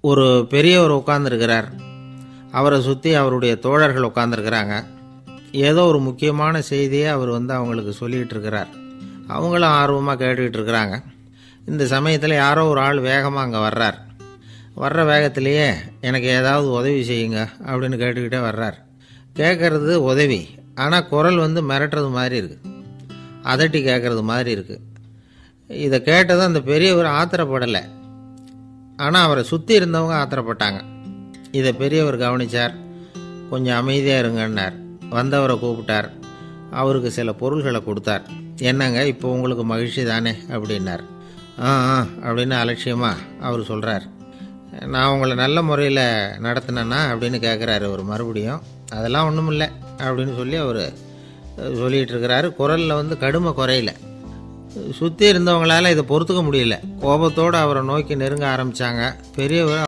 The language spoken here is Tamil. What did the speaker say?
ஒரு பெரியவர் உட்கார்ந்துருக்கிறார் அவரை சுற்றி அவருடைய தோழர்கள் உட்காந்துருக்கிறாங்க ஏதோ ஒரு முக்கியமான செய்தியை அவர் வந்து அவங்களுக்கு சொல்லிகிட்டு இருக்கிறார் அவங்களும் ஆர்வமாக கேட்டுக்கிட்டு இருக்கிறாங்க இந்த சமயத்தில் யாரோ ஒரு ஆள் வேகமாக அங்கே வர்றார் வர்ற வேகத்திலேயே எனக்கு ஏதாவது உதவி செய்யுங்க அப்படின்னு கேட்டுக்கிட்டே வர்றார் கேட்குறது உதவி ஆனால் குரல் வந்து மிரட்டுறது மாதிரி இருக்குது அதட்டி கேட்குறது மாதிரி இருக்குது இதை கேட்டதும் அந்த பெரியவர் ஆத்திரப்படலை ஆனால் அவரை சுற்றி இருந்தவங்க ஆத்திரப்பட்டாங்க இதை பெரியவர் கவனிச்சார் கொஞ்சம் அமைதியாக இருங்கன்னார் வந்தவரை கூப்பிட்டார் அவருக்கு சில பொருள்களை கொடுத்தார் என்னங்க இப்போ உங்களுக்கு மகிழ்ச்சி தானே அப்படின்னார் ஆ ஆ அப்படின்னு அலட்சியமாக அவர் சொல்கிறார் நான் உங்களை நல்ல முறையில் நடத்தினேன்னா அப்படின்னு கேட்குறாரு அவர் மறுபடியும் அதெல்லாம் ஒன்றும் இல்லை அப்படின்னு சொல்லி அவர் சொல்லிகிட்டு இருக்கிறாரு குரலில் வந்து கடுமை குறையல சுற்றி இருந்தவங்களால இதை பொறுத்துக்க முடியல கோபத்தோடு அவரை நோக்கி நெருங்க ஆரம்பித்தாங்க பெரியவர்